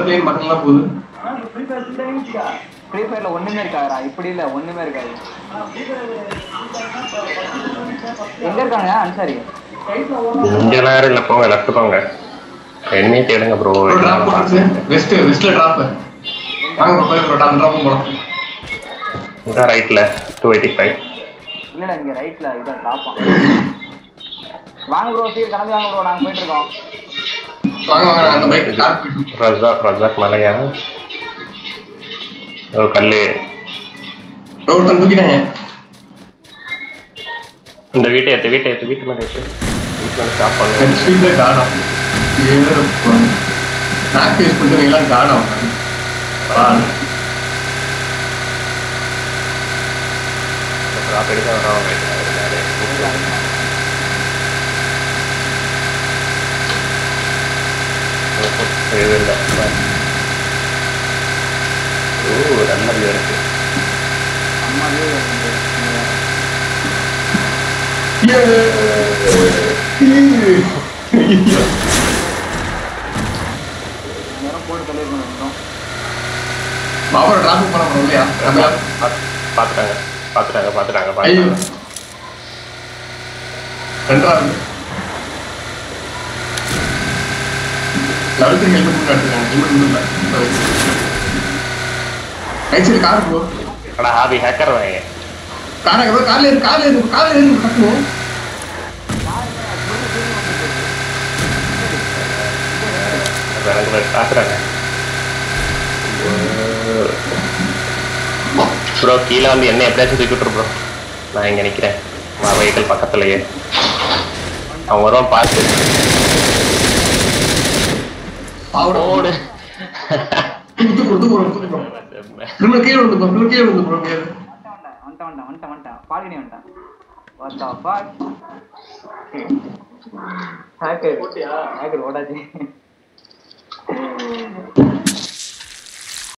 பக்கத்துலயே பக்கம்லாம் போகுது ஃப்ரீ ஃபயர்ல ஒண்ணுமே இருக்காதுடா இப்படி இல்ல ஒண்ணுமே இருக்காது எங்க இருக்காங்க அன்சாரி இங்கெல்லாம் யாரும் இல்ல போங்க லெஃப்ட் போங்க எனிமே தேடுங்க ப்ரோ ப்ரோ டிராப் போட்டுருச்சு வெஸ்ட் வெஸ்ட்ல டிராப் வாங்க ப்ரோ போய் ப்ரோ டாப் டிராப்பும் போலாம் இங்க ரைட்ல டூ எயிட்டி ஃபைவ் இல்லடா இங்க ரைட்ல இதான் டாப்பா வாங்க ப்ரோ சீர் கிளம்பி வாங்க ப்ரோ நாங்க போயிட்டு இருக்கோம் வாங்க வாங்க அந்த பைக் கார் ரஜாக் ரஜாக் மலையா ஓ கல்லு ப்ரோ ஒருத்தன் தூக்கிட்டாங்க இந்த வீட்டை ஏத்து வீட்டை ஏத்து வீட்டு மேலே ஏத்து வீட்டு மேலே ஸ்டாப் பண்ணுங்க ரெண்டு ஸ்பீட்ல காடா ஏழு நாக்கு யூஸ் பண்ணிட்டு எல்லாம் காடா பரவாயில்ல ஸ்டாப் எடுக்க வரோம் இது இல்லை ஓ நல்ல வியூ இருக்கு அம்மாவே வந்து நேரம் போட்டு தள்ளி இருக்கணும் பாபா டிராப் பண்ண போறோம் இல்லையா நம்ம பார்த்துட்டாங்க பார்த்துட்டாங்க பார்த்துட்டாங்க ஐயோ பார்த்துட்டாங்க ரெண்டாவது லெவல்த்து ஹெல்மெட் மட்டும் எடுத்துக்காங்க ஹெல்மெட் மட்டும் இல்லை ரைட் சைடு கார் போ அடா ஹாபி ஹேக்கர் வாங்க கார் எங்க கார்ல இருக்கு கார்ல இருக்கு கார்ல இருக்கு டக்குனு எனக்கு பார்க்குறாங்க ப்ரோ கீழே வந்து என்ன எப்படியாச்சும் தூக்கி விட்டுரு ப்ரோ நான் இங்கே நிற்கிறேன் வெஹிக்கிள் பக்கத்துலயே அவன் வருவான் பார்த்து பாவட ஓடு தூக்கு தூக்கு ப்ரோ தூக்கு ப்ரோ திரும்ப கீழே வந்து ப்ரோ திரும்ப கீழே வந்து ப்ரோ கீழே வந்துட்டான் வந்துட்டான் வந்துட்டான் வந்துட்டான் பால்கனி வந்துட்டான் What the fuck? Hacker. Hacker ஓடாச்சு